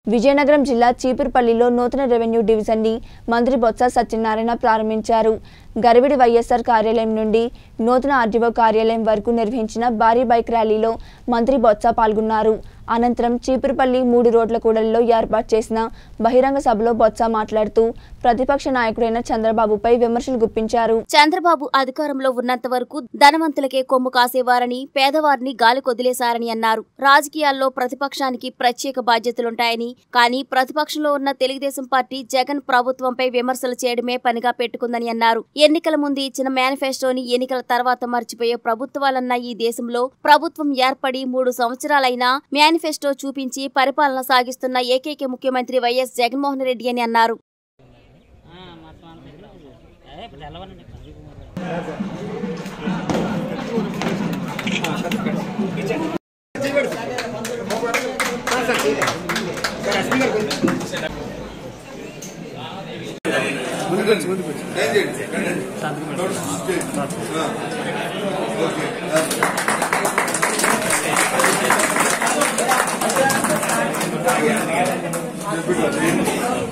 విజయనగరం జిల్లా చీపురుపల్లిలో నూతన revenue division ని మంత్రి బొత్స సత్యనారాయణ ప్రారంభించారు గరివిడి వైఎస్ఆర్ కార్యాలయం నుండి నూతన ఆర్డీఓ కార్యాలయం వరకు నిర్వహించిన భారీ బైక్ ర్యాలీలో మంత్రి బొత్స పాల్గొన్నారు అనంతరం చీపురుపల్లి మూడు రోడ్ల కూడలిలో ఏర్పాటు చేసిన బహిరంగ సభలో బొత్స మాట్లాడుతూ ప్రతిపక్ష నాయకుడైన చంద్రబాబుపై విమర్శలు గుప్పించారు చంద్రబాబు అధికారంలో ఉన్నంత వరకు ధనవంతులకే కొమ్ము కాసేవారని పేదవారిని గాలి కొదిలేశారని అన్నారు రాజకీయాల్లో ప్రతిపక్షానికి ప్రత్యేక బాధ్యతలుంటాయని కానీ ప్రతిపక్షంలో ఉన్న తెలుగుదేశం పార్టీ జగన్ ప్రభుత్వంపై విమర్శలు చేయడమే పనిగా పెట్టుకుందని అన్నారు ఎన్నికల ముందు ఇచ్చిన మేనిఫెస్టోని ఎన్నికల తర్వాత మర్చిపోయే ప్రభుత్వాలన్న ఈ దేశంలో ప్రభుత్వం ఏర్పడి మూడు సంవత్సరాలైనా మేనిఫెస్టో చూపించి పరిపాలన సాగిస్తున్న ఏకైక ముఖ్యమంత్రి వైఎస్ జగన్మోహన్ రెడ్డి అని అన్నారు ఓకే